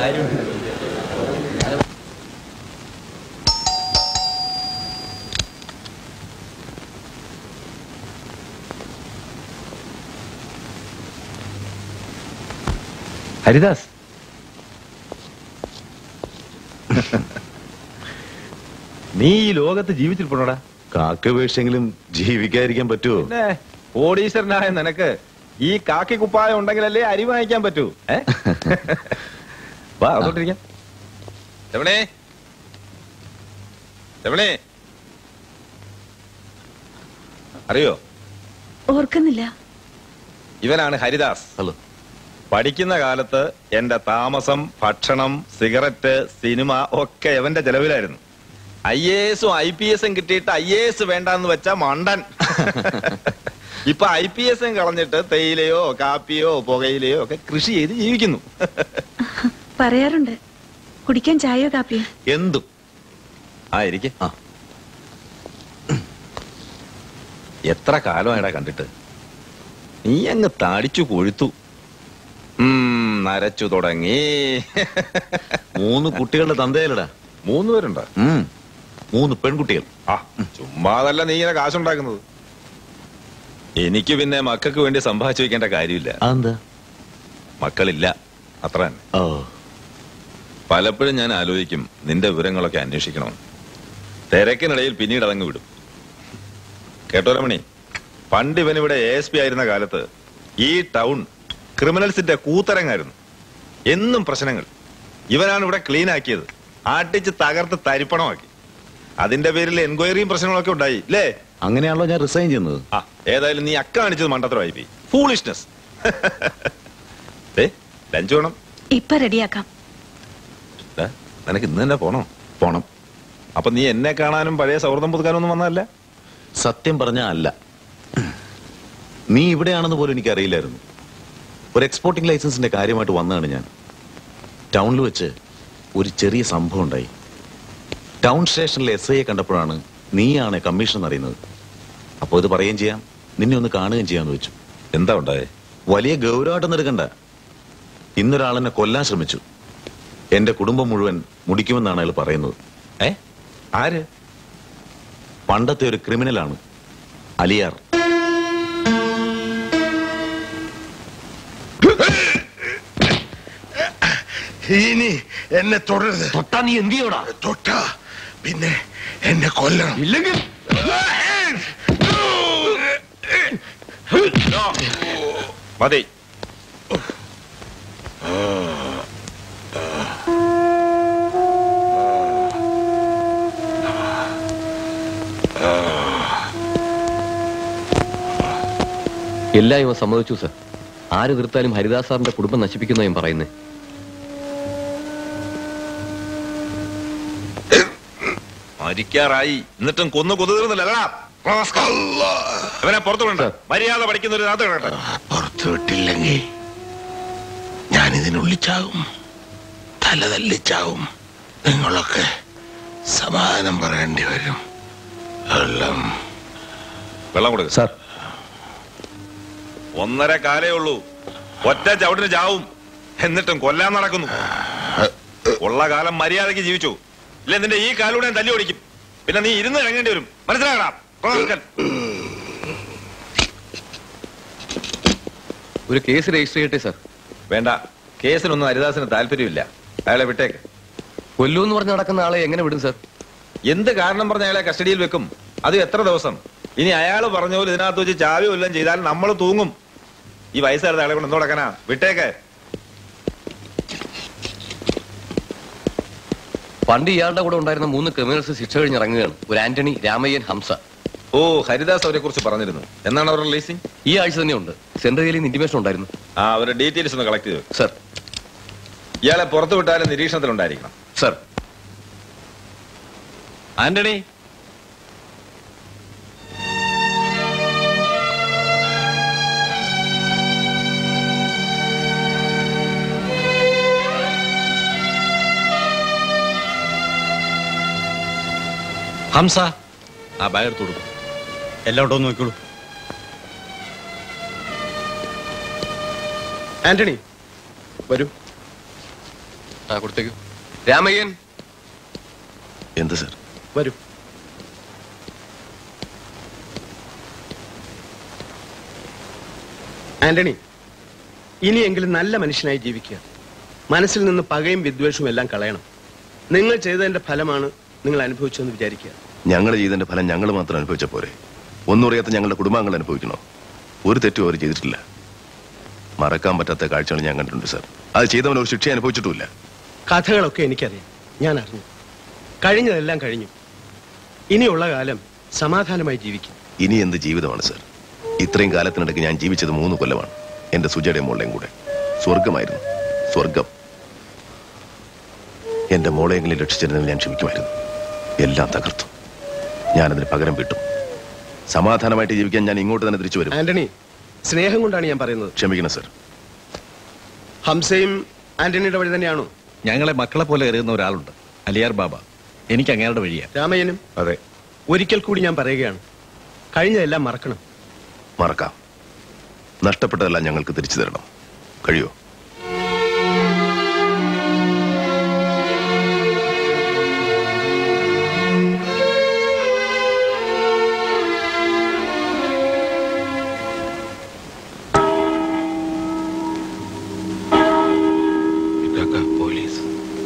ഹരിദാസ് നീ ഈ ലോകത്ത് ജീവിച്ചിരിപ്പണോടാ കാക്ക വീഴ്ചെങ്കിലും ജീവിക്കാതിരിക്കാൻ പറ്റുമോ പിന്നെ കോടീശ്വരനായ നിനക്ക് ഈ കാക്കി കുപ്പായം ഉണ്ടെങ്കിലല്ലേ അരി വാങ്ങിക്കാൻ പറ്റൂ ഏ വാ അതോട്ടിരിക്കാം രമണേ രമണേ അറിയോ ഓർക്കുന്നില്ല ഇവനാണ് ഹരിദാസ് ഹലോ പഠിക്കുന്ന കാലത്ത് എന്റെ താമസം ഭക്ഷണം സിഗരറ്റ് സിനിമ ഒക്കെ എവന്റെ ചെലവിലായിരുന്നു ഐ എ എസും ഐ പി എസും കിട്ടിയിട്ട് ഐ എ എസ് വേണ്ടെന്ന് വെച്ച മണ്ടൻ ഇപ്പൊ ഐ പി എസും കളഞ്ഞിട്ട് തേയിലയോ കാപ്പിയോ പുകയിലയോ ഒക്കെ കൃഷി ചെയ്ത് ജീവിക്കുന്നു പറയാറുണ്ട് കുടിക്കാൻ ചായയോ കാപ്പിയോ എന്തും ആ ഇരിക്കെ ആ. എത്ര കാലമായിടാ കണ്ടിട്ട് നീ അങ്ങ് താടിച്ചു കൊഴുത്തു ഉം, നരച്ചു തുടങ്ങി മൂന്ന് കുട്ടികളുടെ തന്തയിലടാ മൂന്ന് പേരുണ്ടോ ഉം. മൂന്ന് പെൺകുട്ടികൾ ആ ചുമ്മാതല്ല നീ ഇങ്ങനെ കാശുണ്ടാക്കുന്നത് എനിക്ക് പിന്നെ മക്കൾക്ക് വേണ്ടി സമ്പാദിച്ചു വെക്കേണ്ട കാര്യമില്ല അതെന്താ മക്കളില്ല അത്ര തന്നെ ഓ പലപ്പോഴും ഞാൻ ആലോചിക്കും നിന്റെ വിവരങ്ങളൊക്കെ അന്വേഷിക്കണം തിരക്കിനിടയിൽ പിന്നീട് അതങ്ങ് വിടും കേട്ടോ രമണി പണ്ട് ഇവൻ ഇവിടെ എ എസ് പി ആയിരുന്ന കാലത്ത് ഈ ടൗൺ ക്രിമിനൽസിന്റെ കൂത്തരങ്ങായിരുന്നു എന്നും പ്രശ്നങ്ങൾ ഇവനാണ് ഇവിടെ ക്ലീൻ ആക്കിയത് ആട്ടിച്ച് തകർത്ത് തരിപ്പണമാക്കി അതിന്റെ പേരിൽ എൻക്വയറിയും പ്രശ്നങ്ങളൊക്കെ ഉണ്ടായി അല്ലേ അങ്ങനെയാണല്ലോ ഞാൻ റിസൈൻ ചെയ്യുന്നത് ആ ഏതായാലും നീ അക്ക കാണിച്ചത് മണ്ടത്തരമായി പോയി ഫൂളിഷ്നെസ് ഏ ലഞ്ച് വേണം ഇപ്പൊ റെഡിയാക്കാം ദാ, നിനക്ക് ഇന്ന് തന്നെ പോണോ പോണം അപ്പൊ നീ എന്നെ കാണാനും പഴയ സൗഹൃദം പുതുക്കാനും ഒന്നും വന്നതല്ല സത്യം പറഞ്ഞ അല്ല നീ ഇവിടെയാണെന്ന് പോലും എനിക്ക് അറിയില്ലായിരുന്നു ഒരു എക്സ്പോർട്ടിംഗ് ലൈസൻസിന്റെ കാര്യമായിട്ട് വന്നതാണ് ഞാൻ ടൗണിൽ വെച്ച് ഒരു ചെറിയ സംഭവം ഉണ്ടായി ടൗൺ സ്റ്റേഷനിലെ എസ് ഐയെ കണ്ടപ്പോഴാണ് നീയാണ് കമ്മീഷൻ അറിയുന്നത് അപ്പോൾ ഇത് പറയുകയും ചെയ്യാം നിന്നെ ഒന്ന് കാണുകയും ചെയ്യാന്ന് വെച്ചു എന്താ ഉണ്ടായേ വലിയ ഗൗരവമായിട്ടൊന്നും എടുക്കണ്ട ഇന്നൊരാളെന്നെ കൊല്ലാൻ ശ്രമിച്ചു എന്റെ കുടുംബം മുഴുവൻ മുടിക്കുമെന്നാണ് അയാൾ പറയുന്നത് ഏ ആര് പണ്ടത്തെ ഒരു ക്രിമിനലാണ് അലിയാർ ഇനി എന്നെ തുടരുത് തൊട്ടാ നീ എന്ത് ചെയ്യോടാ തൊട്ട പിന്നെ എന്നെ കൊല്ലണം ഇല്ലെങ്കിൽ മതി എല്ലാം ഇവ സമ്മതിച്ചു സർ ആര് തീർത്താലും ഹരിദാസ് സാറിന്റെ കുടുംബം നശിപ്പിക്കുന്ന ഞാൻ പറയുന്നേ മരിക്കാറായി എന്നിട്ടും കൊന്നു കൊതു തീർന്നില്ല ഇവനെ പുറത്തു വിടണ്ട മര്യാദ പഠിക്കുന്ന ഒരു നാട്ട് കേട്ടെ പുറത്തു വിട്ടില്ലെങ്കിൽ ഞാൻ ഇതിനുള്ളിൽ ചാകും തല തല്ലിച്ചാവും നിങ്ങളൊക്കെ സമാധാനം പറയേണ്ടി വരും എല്ലാം വെള്ളം കൊടുക്ക സാർ ഒന്നര കാലേ ഉള്ളൂ ഒറ്റ ചവിട്ടിന് ചാവും എന്നിട്ടും കൊല്ലാൻ നടക്കുന്നു ഉള്ള കാലം മര്യാദയ്ക്ക് ജീവിച്ചു ഇല്ല നിന്റെ ഈ കാലൂടെ ഞാൻ തല്ലി ഓടിക്കും പിന്നെ നീ ഇരുന്ന് ഇറങ്ങേണ്ടി വരും മനസ്സിലാകടാ റാസ്കൽ. ഒരു കേസ് രജിസ്റ്റർ ചെയ്യട്ടെ സാർ വേണ്ട കേസിനൊന്നും ഹരിദാസിന് താല്പര്യമില്ല അയാളെ വിട്ടേക്ക് കൊല്ലൂന്ന് പറഞ്ഞ് നടക്കുന്ന ആളെ എങ്ങനെ വിടും സാർ എന്ത് കാരണം പറഞ്ഞ അയാളെ കസ്റ്റഡിയിൽ വെക്കും അത് എത്ര ദിവസം ഇനി അയാൾ പറഞ്ഞ പോലെ ഇതിനകത്ത് വെച്ച് ചാവി വല്ലതും ചെയ്താൽ നമ്മൾ തൂങ്ങും ഈ വയസ്സായിരുന്ന അയാളെ കൊണ്ട് എന്തോ നടക്കാനാ വിട്ടേക്ക് പണ്ട് ഇയാളുടെ കൂടെ ഉണ്ടായിരുന്ന മൂന്ന് ക്രിമിനൽസ് ശിക്ഷ കഴിഞ്ഞിറങ്ങുകയാണ് ഒരു ആന്റണി രാമയ്യൻ ഹംസ ഓ ഹരിദാസ് അവരെ കുറിച്ച് പറഞ്ഞിരുന്നു എന്നാണ് അവർ റിലീസിംഗ് ഈ ആഴ്ച തന്നെ ഉണ്ട് സെൻട്രൽ ജയിലിൽ നിന്ന് ഇന്റിമേഷൻ ഉണ്ടായിരുന്നു ആ അവരുടെ ഡീറ്റെയിൽസ് ഒന്ന് കളക്ട് ചെയ്തു സർ ഇയാളെ പുറത്തു വിട്ടാലും നിരീക്ഷണത്തിലുണ്ടായിരിക്കണം സർ ആന്റണി ഹംസ ആ ബാഗ് എടുത്തു കൊടുക്കും എല്ലാം ഒന്ന് നോക്കിക്കോളൂ ആന്റണി വരൂ ആ കൊടുത്തേക്കു രാമയ്യൻ എന്ത് സർ വരൂ ആന്റണി ഇനിയെങ്കിലും നല്ല മനുഷ്യനായി ജീവിക്കുക മനസ്സിൽ നിന്ന് പകയും വിദ്വേഷവും എല്ലാം കളയണം നിങ്ങൾ ചെയ്തതിന്റെ ഫലമാണ് നിങ്ങൾ അനുഭവിച്ചതെന്ന് വിചാരിക്കുക ഞങ്ങൾ ചെയ്തതിന്റെ ഫലം ഞങ്ങൾ മാത്രം അനുഭവിച്ച പോരെ ഒന്നും അറിയാത്ത ഞങ്ങളുടെ കുടുംബാംഗങ്ങൾ അനുഭവിക്കണോ ഒരു തെറ്റും അവർ ചെയ്തിട്ടില്ല മറക്കാൻ പറ്റാത്ത കാഴ്ചകൾ ഞാൻ കണ്ടിട്ടുണ്ട് സാർ അത് ചെയ്തവൻ ഒരു ശിക്ഷ അനുഭവിച്ചിട്ടുമില്ല കഥകളൊക്കെ എനിക്കറിയാം ഞാൻ അറിഞ്ഞു കഴിഞ്ഞതെല്ലാം കഴിഞ്ഞു ഇനിയുള്ള കാലം സമാധാനമായി ജീവിക്കും ഇനി എന്ത് ജീവിതമാണ് സാർ ഇത്രയും കാലത്തിനിടയ്ക്ക് ഞാൻ ജീവിച്ചത് മൂന്ന് കൊല്ലമാണ് എന്റെ സുജയുടെ മോളെയും കൂടെ സ്വർഗമായിരുന്നു സ്വർഗം എന്റെ മോളെയെങ്കിലും രക്ഷിച്ചിരുന്നെങ്കിൽ ഞാൻ ക്ഷമിക്കുമായിരുന്നു എല്ലാം തകർത്തു ഞാനതിന് പകരം വിട്ടു സമാധാനമായിട്ട് ജീവിക്കാൻ ഞാൻ ഇങ്ങോട്ട് തന്നെ തിരിച്ചു വരും ആന്റണി സ്നേഹം കൊണ്ടാണ് ഞാൻ പറയുന്നത് ക്ഷമിക്കണം സർ ഹംസയും ആന്റണിയുടെ വഴി തന്നെയാണോ ഞങ്ങളെ മക്കളെ പോലെ എറിയുന്ന ഒരാളുണ്ട് അലിയാർ ബാബ എനിക്ക് അങ്ങേരുടെ വഴിയാ രാമയ്യനും അതെ ഒരിക്കൽ കൂടി ഞാൻ പറയുകയാണ് കഴിഞ്ഞതെല്ലാം മറക്കണം മറക്കാം നഷ്ടപ്പെട്ടതെല്ലാം ഞങ്ങൾക്ക് തിരിച്ചു തരണം കഴിയോ ഇതൊക്കെ പോലീസ്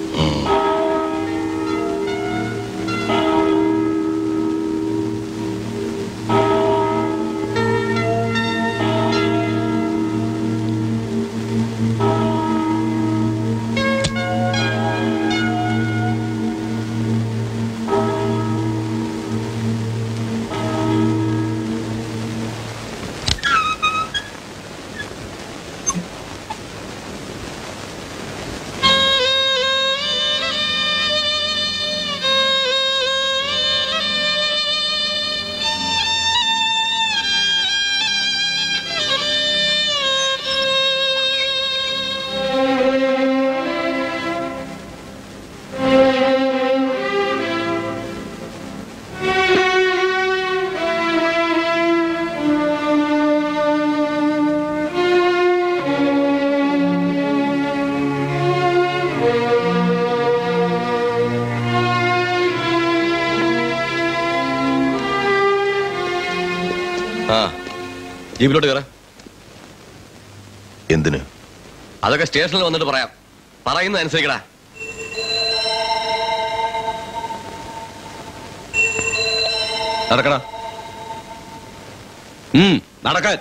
ആ ജീപ്പിലോട്ട് കയറ എന്തിന് അതൊക്കെ സ്റ്റേഷനിൽ വന്നിട്ട് പറയാം പറയുന്നത് അനുസരിക്കടാ നടക്കടാ ഉം നടക്കാൻ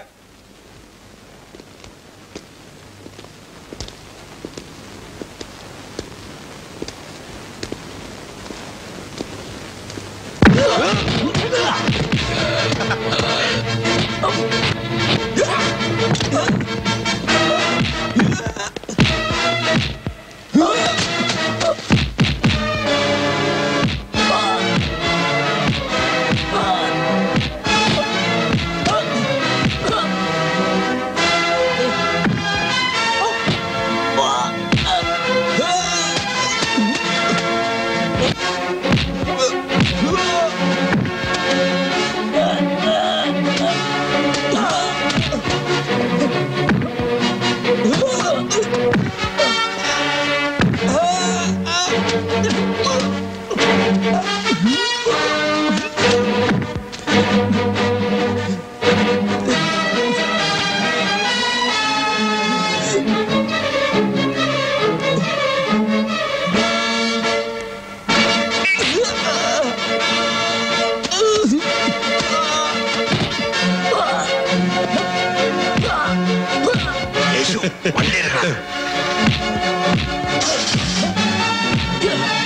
യേശു വണ്ടി എടുക്കണം